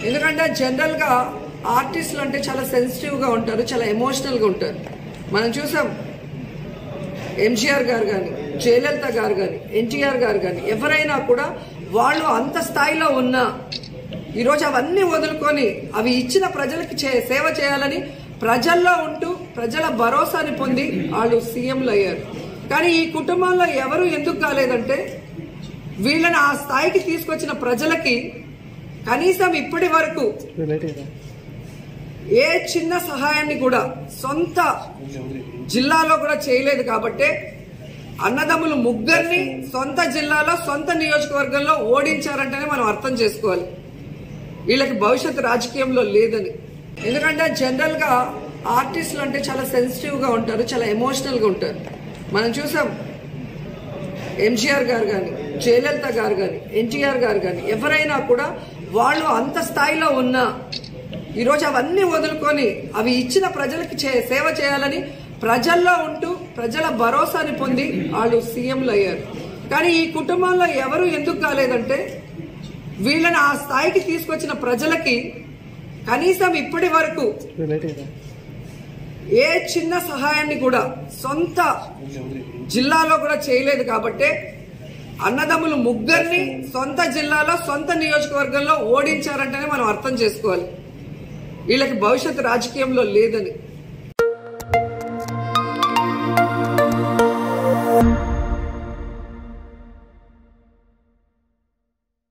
ఎందుకంటే జనరల్ గా ఆర్టిస్టులు అంటే చాలా సెన్సిటివ్ గా ఉంటారు చాలా ఎమోషనల్ గా ఉంటారు మనం చూసాం ఎంజీఆర్ గారు కానీ జయలలిత గారు కానీ ఎన్టీఆర్ గారు కానీ ఎవరైనా కూడా వాళ్ళు అంత స్థాయిలో ఉన్నా ఈరోజు అవన్నీ వదులుకొని అవి ఇచ్చిన ప్రజలకి చే- సేవ చేయాలని ప్రజల్లో ఉంటూ ప్రజల భరోసాని పొంది వాళ్ళు సీఎంలు అయ్యారు కానీ ఈ కుటుంబంలో ఎవరు ఎందుకు కాలేదంటే వీళ్ళని ఆ స్థాయికి తీసుకొచ్చిన ప్రజలకి కనీసం ఇప్పటి వరకు ఏ చిన్న సహాయాన్ని కూడా సొంత జిల్లాలో కూడా చేయలేదు కాబట్టే అన్నదమ్ములు ముగ్గురిని సొంత జిల్లాలో సొంత నియోజకవర్గంలో ఓడించారంటేనే మనం అర్థం చేసుకోవాలి వీళ్ళకి భవిష్యత్తు రాజకీయంలో లేదని ఎందుకంటే జనరల్ గా ఆర్టిస్టులు అంటే చాలా సెన్సిటివ్ గా ఉంటారు చాలా ఎమోషనల్ గా ఉంటారు మనం చూసాం ఎంజీఆర్ గారు కానీ జయలలిత గారు కానీ ఎన్టీఆర్ గారు కానీ ఎవరైనా కూడా వాళ్ళు అంత స్థాయిలో ఉన్నా ఈరోజు అవన్నీ వదులుకొని అవి ఇచ్చిన ప్రజలకి చే- సేవ చేయాలని ప్రజల్లో ఉంటూ ప్రజల భరోసాని పొంది వాళ్ళు సీఎంలు అయ్యారు కానీ ఈ కుటుంబంలో ఎవరు ఎందుకు కాలేదంటే వీళ్ళని ఆ స్థాయికి తీసుకొచ్చిన ప్రజలకి కనీసం ఇప్పటి వరకు ఏ చిన్న సహాయాన్ని కూడా సొంత జిల్లాలో కూడా చేయలేదు కాబట్టే అన్నదమ్ములు ముగ్గురిని సొంత జిల్లాలో సొంత నియోజకవర్గంలో ఓడించారంటేనే మనం అర్థం చేసుకోవాలి వీళ్ళకి భవిష్యత్తు రాజకీయంలో లేదని